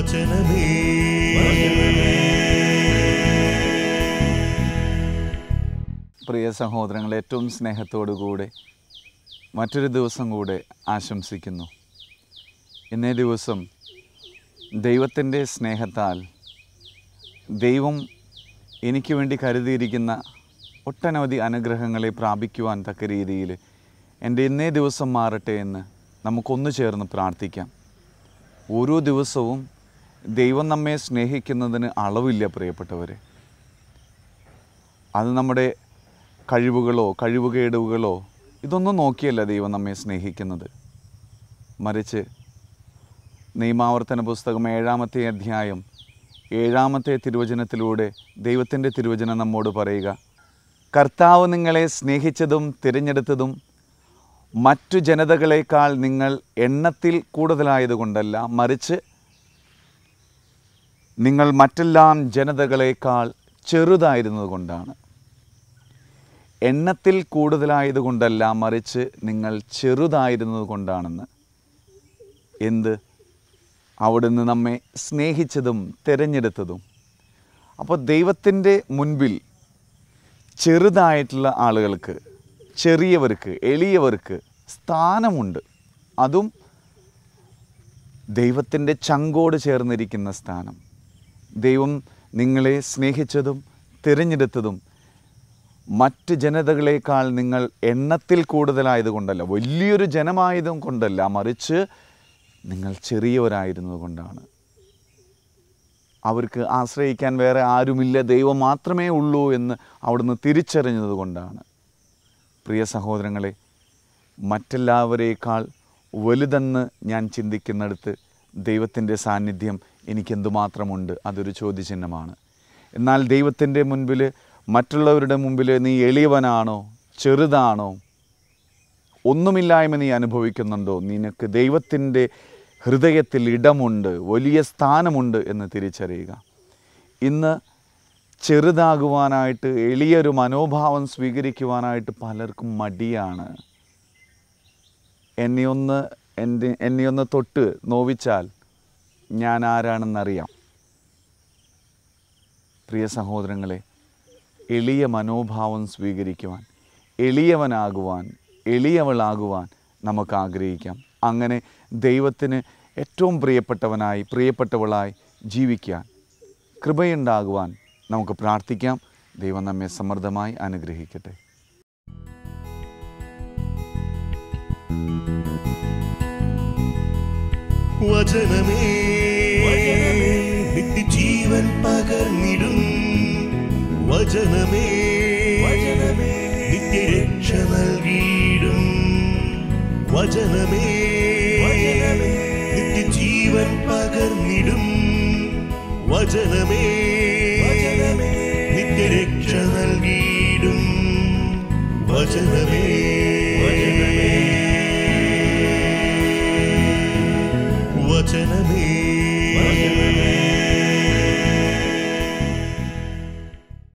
വചനമേ പ്രിയ സഹോദരങ്ങൾ ഏറ്റവും സ്നേഹത്തോടു കൂടെ മറ്റൊരു ദിവസം കൂടെ ആശംസിക്കുന്നു ഇന്നേ ദിവസം ദൈവത്തിൻ്റെ സ്നേഹത്താൽ ദൈവം എനിക്ക് വേണ്ടി കരുതിയിരിക്കുന്ന ഒട്ടനവധി അനുഗ്രഹങ്ങളെ പ്രാപിക്കുവാൻ തക്ക രീതിയിൽ എൻ്റെ ഇന്നേ ദിവസം മാറട്ടെ എന്ന് നമുക്കൊന്നു ചേർന്ന് പ്രാർത്ഥിക്കാം ഓരോ ദിവസവും ദൈവം നമ്മെ സ്നേഹിക്കുന്നതിന് അളവില്ല പ്രിയപ്പെട്ടവരെ അത് നമ്മുടെ കഴിവുകളോ കഴിവുകേടുകളോ ഇതൊന്നും നോക്കിയല്ല ദൈവം നമ്മെ സ്നേഹിക്കുന്നത് മറിച്ച് നിയമാവർത്തന പുസ്തകം ഏഴാമത്തെ അധ്യായം ഏഴാമത്തെ തിരുവചനത്തിലൂടെ ദൈവത്തിൻ്റെ തിരുവചനം നമ്മോട് പറയുക കർത്താവ് നിങ്ങളെ സ്നേഹിച്ചതും തിരഞ്ഞെടുത്തതും മറ്റു ജനതകളേക്കാൾ നിങ്ങൾ എണ്ണത്തിൽ കൂടുതലായതുകൊണ്ടല്ല മറിച്ച് നിങ്ങൾ മറ്റെല്ലാം ജനതകളേക്കാൾ ചെറുതായിരുന്നതുകൊണ്ടാണ് എണ്ണത്തിൽ കൂടുതലായതുകൊണ്ടല്ല മറിച്ച് നിങ്ങൾ ചെറുതായിരുന്നത് കൊണ്ടാണെന്ന് എന്ത് അവിടുന്ന് നമ്മെ സ്നേഹിച്ചതും തിരഞ്ഞെടുത്തതും അപ്പോൾ ദൈവത്തിൻ്റെ മുൻപിൽ ചെറുതായിട്ടുള്ള ആളുകൾക്ക് ചെറിയവർക്ക് എളിയവർക്ക് സ്ഥാനമുണ്ട് അതും ദൈവത്തിൻ്റെ ചങ്കോട് ചേർന്നിരിക്കുന്ന സ്ഥാനം ദൈവം നിങ്ങളെ സ്നേഹിച്ചതും തിരഞ്ഞെടുത്തതും മറ്റ് ജനതകളേക്കാൾ നിങ്ങൾ എണ്ണത്തിൽ കൂടുതലായതുകൊണ്ടല്ല വലിയൊരു ജനമായതും കൊണ്ടല്ല മറിച്ച് നിങ്ങൾ ചെറിയവരായിരുന്നത് കൊണ്ടാണ് അവർക്ക് ആശ്രയിക്കാൻ വേറെ ആരുമില്ല ദൈവം മാത്രമേ ഉള്ളൂ എന്ന് അവിടുന്ന് തിരിച്ചറിഞ്ഞത് കൊണ്ടാണ് പ്രിയ സഹോദരങ്ങളെ മറ്റെല്ലാവരേക്കാൾ വലുതെന്ന് ഞാൻ ചിന്തിക്കുന്നിടത്ത് ദൈവത്തിൻ്റെ സാന്നിധ്യം എനിക്കെന്തുമാത്രമുണ്ട് അതൊരു ചോദ്യചിഹ്നമാണ് എന്നാൽ ദൈവത്തിൻ്റെ മുൻപിൽ മറ്റുള്ളവരുടെ മുമ്പിൽ നീ എളിയവനാണോ ചെറുതാണോ ഒന്നുമില്ലായ്മ നീ അനുഭവിക്കുന്നുണ്ടോ നിനക്ക് ദൈവത്തിൻ്റെ ഹൃദയത്തിൽ ഇടമുണ്ട് വലിയ സ്ഥാനമുണ്ട് എന്ന് തിരിച്ചറിയുക ഇന്ന് ചെറുതാകുവാനായിട്ട് എളിയൊരു മനോഭാവം സ്വീകരിക്കുവാനായിട്ട് പലർക്കും മടിയാണ് എന്നെയൊന്ന് എൻ്റെ എന്നെയൊന്ന് തൊട്ട് നോവിച്ചാൽ ഞാൻ ആരാണെന്നറിയാം പ്രിയ സഹോദരങ്ങളെ എളിയ മനോഭാവം സ്വീകരിക്കുവാൻ എളിയവനാകുവാൻ എളിയവളാകുവാൻ നമുക്ക് ആഗ്രഹിക്കാം അങ്ങനെ ദൈവത്തിന് ഏറ്റവും പ്രിയപ്പെട്ടവനായി പ്രിയപ്പെട്ടവളായി ജീവിക്കാൻ കൃപയുണ്ടാകുവാൻ നമുക്ക് പ്രാർത്ഥിക്കാം ദൈവം നമ്മെ സമൃദ്ധമായി അനുഗ്രഹിക്കട്ടെ വചനമേ നിത്യജീവൻ പകർന്നിടും വചനമേ നിത്യരക്ഷ നൽകിയിടും വചനമേ നിത്യജീവൻ പകർന്നിടും വചനമേ നിത്യരക്ഷ നൽകിയിടും വചനമേ